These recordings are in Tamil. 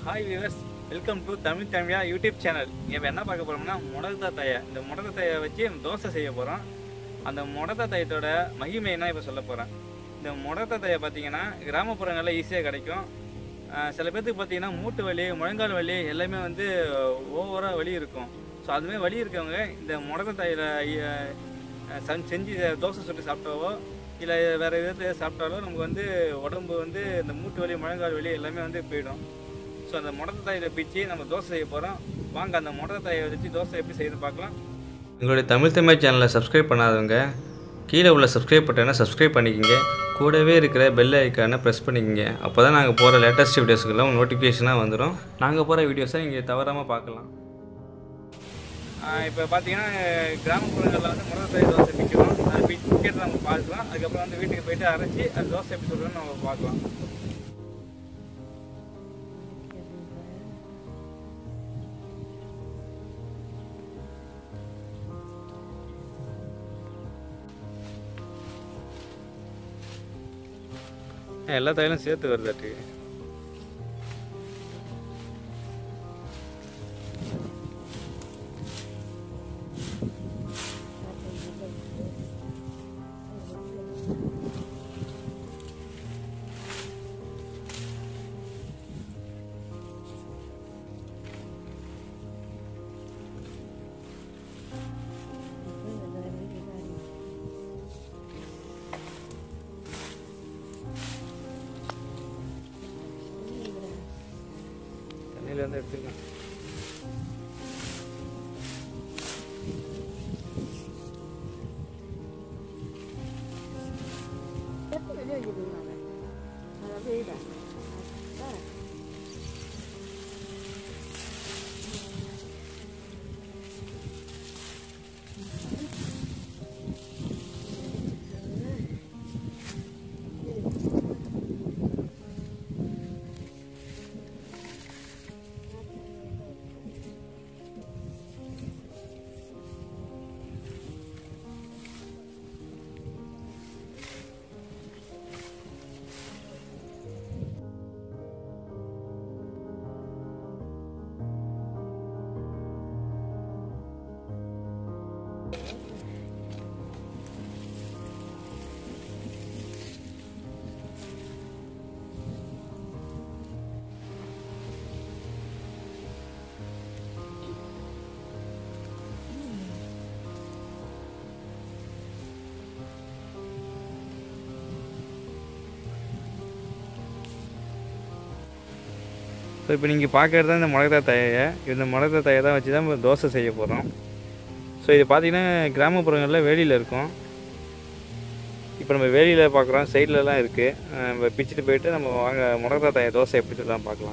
hi viewers welcome to Tamil Tamizha YouTube channel இப்போ என்ன பார்க்க போகிறோம்னா முடக்கத்தா தாயை இந்த முடக்க தாயை வச்சு தோசை செய்ய போகிறோம் அந்த முடக்கத்தா தாயத்தோட மகிமை என்ன இப்போ சொல்ல போகிறேன் இந்த முடக்கத்தா தாயை பார்த்தீங்கன்னா கிராமப்புறங்களில் ஈஸியாக கிடைக்கும் ஆஹ் சில பேர்த்துக்கு பார்த்தீங்கன்னா மூட்டு வலி முழங்கால் வலி எல்லாமே வந்து ஓவராக வலி இருக்கும் ஸோ அதுமே வலி இருக்கவங்க இந்த முடக்க தாயில் செஞ்சு தோசை சுட்டு சாப்பிட்டாவோ இல்லை வேறு விதத்தை சாப்பிட்டாலும் நமக்கு வந்து உடம்பு வந்து இந்த மூட்டு வலி முழங்கால் வலி எல்லாமே வந்து போயிடும் ஸோ அந்த முடத்த தாயை பிச்சு நம்ம தோசை செய்ய போகிறோம் வாங்க அந்த முடத்த தாயை வச்சு தோசை எப்படி செய்யறது பார்க்கலாம் எங்களுடைய தமிழ் தமிழ் சேனலை சப்ஸ்கிரைப் பண்ணாதவங்க கீழே உள்ள சப்ஸ்கிரைப் பட்டனை சப்ஸ்கிரைப் பண்ணிக்கோங்க கூடவே இருக்கிற பெல் ஐக்கானை ப்ரெஸ் பண்ணிக்கோங்க அப்போ தான் நாங்கள் போகிற லேட்டஸ்ட் வீடியோஸ்க்கெல்லாம் நோட்டிஃபிகேஷனாக வந்துடும் நாங்கள் போகிற வீடியோஸை நீங்கள் தவறாமல் பார்க்கலாம் இப்போ பார்த்தீங்கன்னா கிராமப்புறங்களில் வந்து முடத்த தாய் தோசை பிக்கிறோம் அது பிக்கிறது நம்ம பார்க்கலாம் அதுக்கப்புறம் வந்து வீட்டுக்கு போயிட்டு அரைச்சி அது தோசை எப்படி சொல்கிறோன்னு நம்ம பார்க்கலாம் எல்லா தையலும் சேர்த்து வருதாட்டு தண்ணியில் வந்து எடுத்துக்கலாம் ஸோ இப்போ நீங்கள் பார்க்கறது தான் இந்த முடக்கத்தா தழையை இந்த முடக்கத்தா தழையை தான் வச்சு தான் நம்ம தோசை செய்ய போகிறோம் ஸோ இது பார்த்தீங்கன்னா கிராமப்புறங்களில் வேலியில் இருக்கும் இப்போ நம்ம வேலியில் பார்க்குறோம் சைட்லலாம் இருக்குது நம்ம பிச்சுட்டு போயிட்டு நம்ம வாங்க முடக்கத்தா தழையை தோசை எப்படி சொல்லலாம் பார்க்கலாம்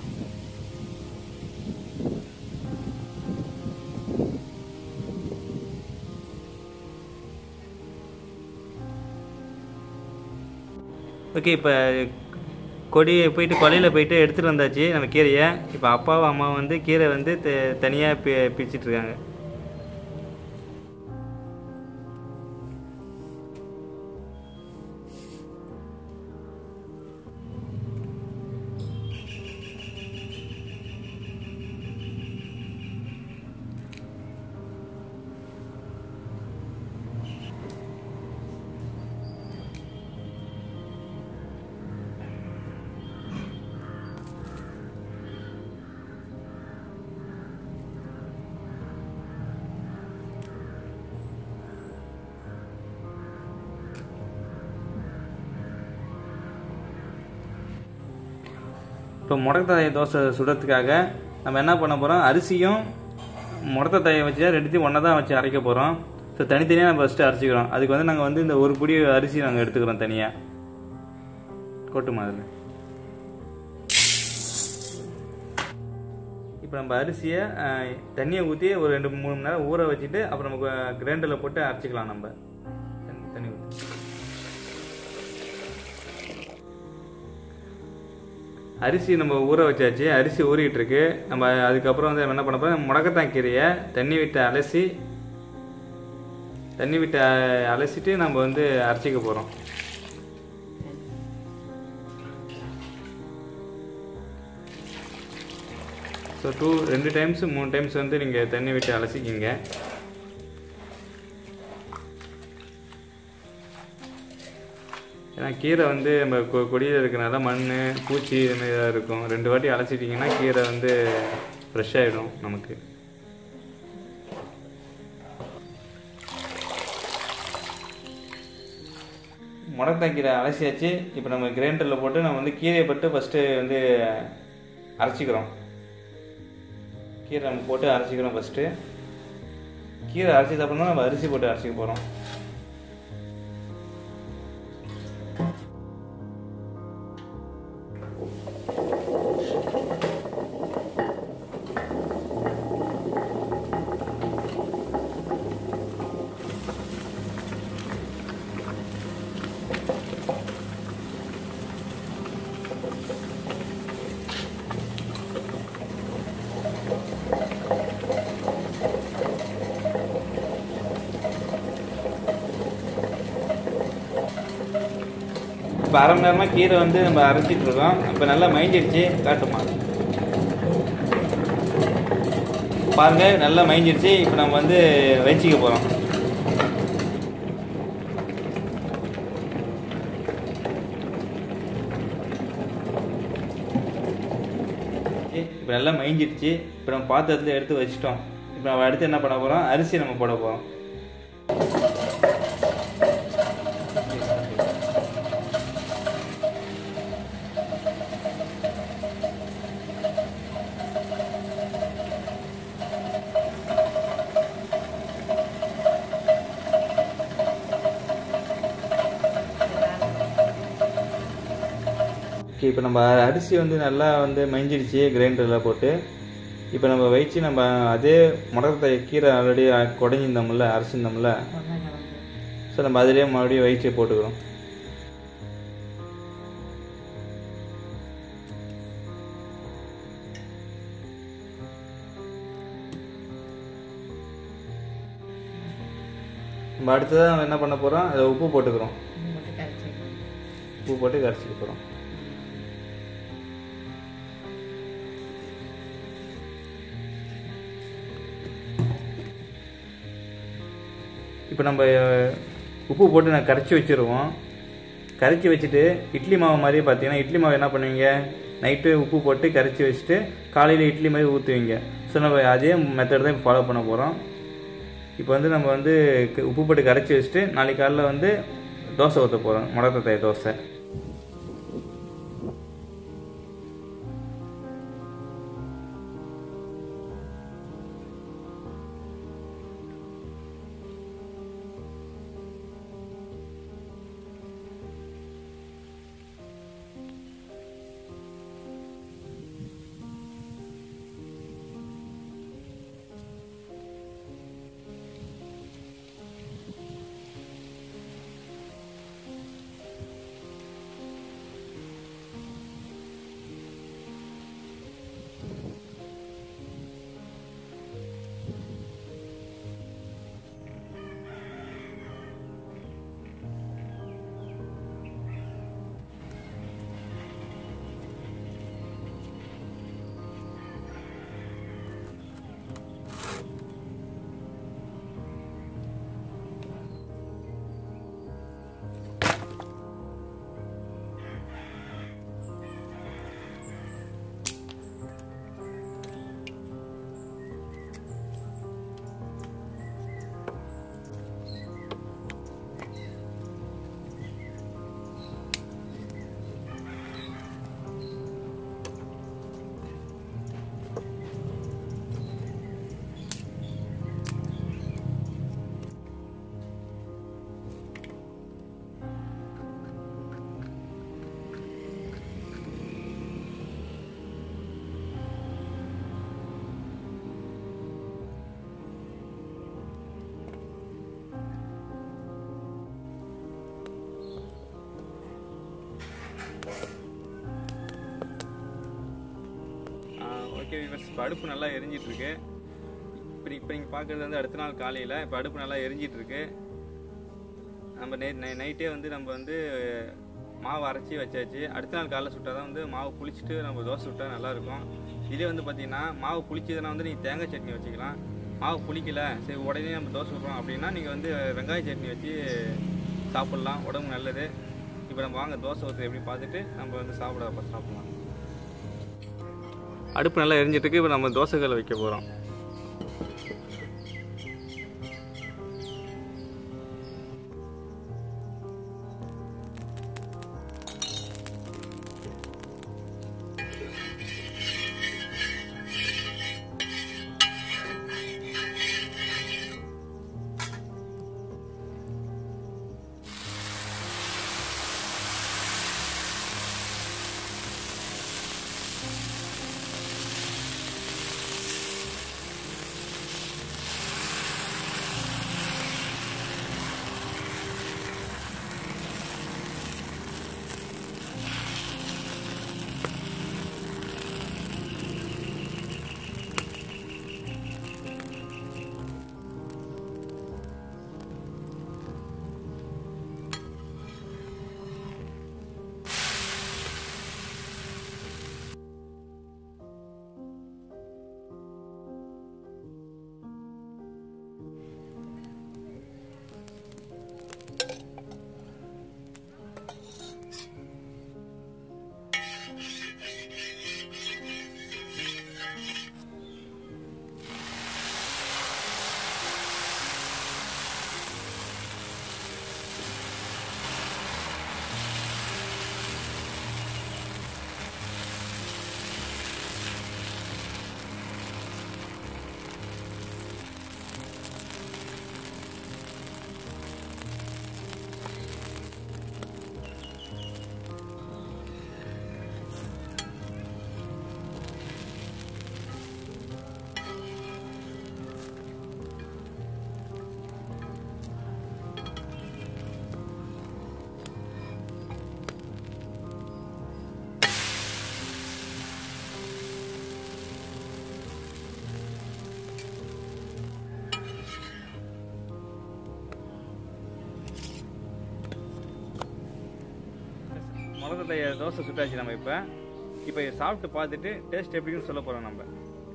ஓகே இப்போ கொடி போயிட்டு கொலையில் போயிட்டு எடுத்துகிட்டு வந்தாச்சு நம்ம கீரையை இப்போ அப்பாவும் அம்மாவும் வந்து கீரை வந்து த- தனியாக பி பிரிச்சுட்டு இருக்காங்க இப்போ முடக்கத்தாயை தோசை சுடுறதுக்காக நம்ம என்ன பண்ண போகிறோம் அரிசியும் முடக்கத்தாயை வச்சு தான் ரெண்டுத்தையும் ஒன்றா தான் வச்சு அரைக்க போகிறோம் ஸோ தனித்தனியாக நம்ம ஃபஸ்ட்டு அரைச்சிக்கிறோம் அதுக்கு வந்து நாங்கள் வந்து இந்த ஒரு பிடி அரிசி நாங்கள் எடுத்துக்கிறோம் தனியாக கொட்டுமா அதில் இப்போ நம்ம அரிசியை அஹ், தண்ணியை ஊற்றி ஒரு ரெண்டு மூணு மணி நேரம் ஊற வச்சுட்டு அப்புறம் நம்ம கிரைண்டரில் போட்டு அரைச்சிக்கலாம் நம்ம தண்ணி- தண்ணி ஊற்றி அரிசி நம்ம ஊற வச்சாச்சு அரிசி ஊறிட்டு இருக்கு நம்ம அதுக்கப்புறம் வந்து என்ன பண்ண போறோம் முடக்கத்தான் கீரையை தண்ணி விட்டு அலசி தண்ணி விட்டு அ- அலசிட்டு நம்ம வந்து அரைச்சிக்க போகிறோம் ஸோ டூ ரெண்டு டைம்ஸ் மூணு டைம்ஸ் வந்து நீங்கள் தண்ணி விட்டு அலசிக்கிங்க ஏன்னா கீரை வந்து நம்ம கொ கொடியில் இருக்கிறனால மண் பூச்சி இதுமாரி ஏதாவது இருக்கும் ரெண்டு வாட்டி அலசிட்டிங்கன்னா கீரை வந்து ஃப்ரெஷ் ஆகிடும் நமக்கு முடக்காய் கீரை அலசியாச்சு இப்போ நம்ம கிரைண்டரில் போட்டு நம்ம வந்து கீரையை பட்டு ஃபஸ்ட்டு வந்து அரைச்சிக்கிறோம் கீரை நம்ம போட்டு அரைச்சிக்கிறோம் ஃபஸ்ட்டு கீரை அரைச்சது அப்புறம் தான் நம்ம அரிசி போட்டு அரைச்சிக்க போகிறோம் இப்போ அரை மணி நேரமாக கீரை வந்து நம்ம அரைச்சிட்டு இருக்கோம் இப்போ நல்லா மைஞ்சிடுச்சு காட்டுமா பாருங்க நல்லா மைஞ்சிடுச்சு இப்போ நம்ம வந்து வச்சிக்க போகிறோம் இப்போ நல்லா மைஞ்சிடுச்சு இப்போ நம்ம பாத்திரத்தில் எடுத்து வச்சிட்டோம் இப்போ நம்ம அடுத்து என்ன பண்ண போகிறோம் அரிசி நம்ம போட போகிறோம் ஓகே இப்போ நம்ம அரிசி வந்து நல்லா வந்து மைஞ்சிடுச்சு கிரைண்டரில் போட்டு இப்போ நம்ம வச்சு நம்ம அதே முடக்கத்தை கீரை ஆல்ரெடி குடஞ்சிருந்தோம்ல அரைச்சிருந்தோம்ல ஸோ நம்ம அதிலே மறுபடியும் வயிற்று போட்டுக்கிறோம் நம்ம அடுத்ததாக நம்ம என்ன பண்ண போகிறோம் அதில் உப்பு போட்டுக்கிறோம் உப்பு போட்டு கரைச்சிக்க போகிறோம் இப்போ நம்ம அஹ், உப்பு போட்டு நான் கரைச்சி வச்சிருவோம் கரைச்சி வச்சுட்டு இட்லி மாவு மாதிரி பார்த்தீங்கன்னா இட்லி மாவு என்ன பண்ணுவீங்க நைட்டு உப்பு போட்டு கரைச்சி வச்சுட்டு காலையில் இட்லி மாதிரி ஊற்றுவீங்க ஸோ நம்ம அதே மெத்தட் தான் ஃபாலோ பண்ண போகிறோம் இப்போ வந்து நம்ம வந்து க- உப்பு போட்டு கரைச்சி வச்சுட்டு நாளைக்கு காலைல வந்து தோசை ஊற்ற போகிறோம் முடக்கத்தாய் தோசை ஓகே விவர்ஸ் இப்போ அடுப்பு நல்லா எரிஞ்சிட்டு இருக்கு இப்போ இப்போ நீங்கள் பார்க்குறது வந்து அடுத்த நாள் காலையில் இப்போ அடுப்பு நல்லா எரிஞ்சிட்டு இருக்கு நம்ம நை நை- நைட்டே வந்து நம்ம வந்து மாவு அரைச்சி வச்சாச்சு அடுத்த நாள் காலைல சுட்டால் தான் வந்து மாவு புளிச்சிட்டு நம்ம தோசை சுட்டால் நல்லாயிருக்கும் இதே வந்து பார்த்தீங்கன்னா மாவு புளிச்சதுன்னா வந்து நீங்கள் தேங்காய் சட்னி வச்சுக்கலாம் மாவு புளிக்கல சரி உடனே நம்ம தோசை சுடுறோம் அப்படின்னா நீங்கள் வந்து வெங்காய சட்னி வச்சு சாப்பிட்லாம் உடம்பு நல்லது இப்போ நம்ம வாங்க தோசை ஊற்று எப்படி பார்த்துட்டு நம்ம வந்து சாப்பிட அப்போ சாப்பிட்லாம் அடுப்பு நல்லா எரிஞ்சிட்டு இருக்கு இப்போ நம்ம தோசைகள் வைக்க போகிறோம் மிளகுடைய தோசை சுட்டாச்சு நம்ம இப்போ இப்போ இதை சாப்பிட்டு பார்த்துட்டு டேஸ்ட் எப்படின்னு சொல்ல போகிறோம் நம்ம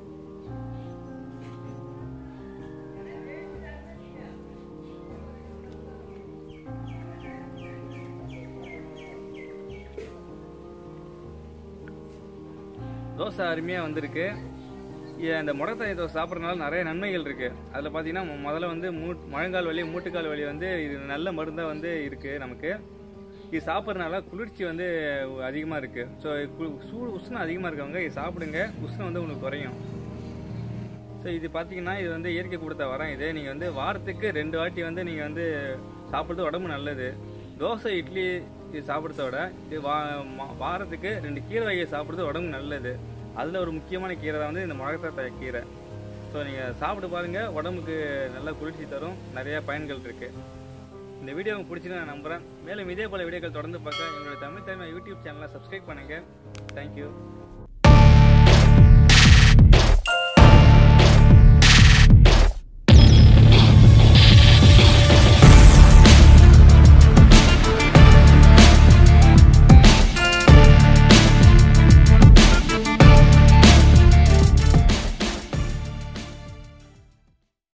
தோசை அருமையாக வந்திருக்கு இ- இந்த முடத்தாய் தோசை சாப்பிட்றதுனால நிறைய நன்மைகள் இருக்குது அதில் பார்த்தீங்கன்னா மு- முதல்ல வந்து மூ முழங்கால் வலி மூட்டுக்கால் வலி வந்து இது நல்ல மருந்தாக வந்து இருக்குது நமக்கு இது சாப்பிட்றதுனால குளிர்ச்சி வந்து அதிகமாக இருக்குது ஸோ சூடு உஷ்ணம் அதிகமாக இருக்கவங்க இது சாப்பிடுங்க உஷ்ணம் வந்து உங்களுக்கு குறையும் ஸோ இது பார்த்தீங்கன்னா இது வந்து இயற்கை கொடுத்த வரம் இது நீங்கள் வந்து வாரத்துக்கு ரெண்டு வாட்டி வந்து நீங்கள் வந்து சாப்பிட்றது உடம்பு நல்லது தோசை இட்லி இது சாப்பிட்றத விட இது வா மா- வாரத்துக்கு ரெண்டு கீரை வகையை சாப்பிட்றது உடம்பு நல்லது அதில் ஒரு முக்கியமான கீரை தான் வந்து இந்த முழக்கத்தை கீரை ஸோ நீங்கள் சாப்பிட்டு பாருங்கள் உடம்புக்கு நல்ல குளிர்ச்சி தரும் நிறைய பயன்கள் இருக்குது இந்த வீடியோ உங்களுக்கு பிடிச்சின்னு நான் நம்புகிறேன் மேலும் இதே போல் வீடியோக்கள் தொடர்ந்து பார்க்க எங்களுடைய தமிழ் தலைமை யூடியூப் சேனலை சப்ஸ்கிரைப் பண்ணுங்கள் தேங்க்யூ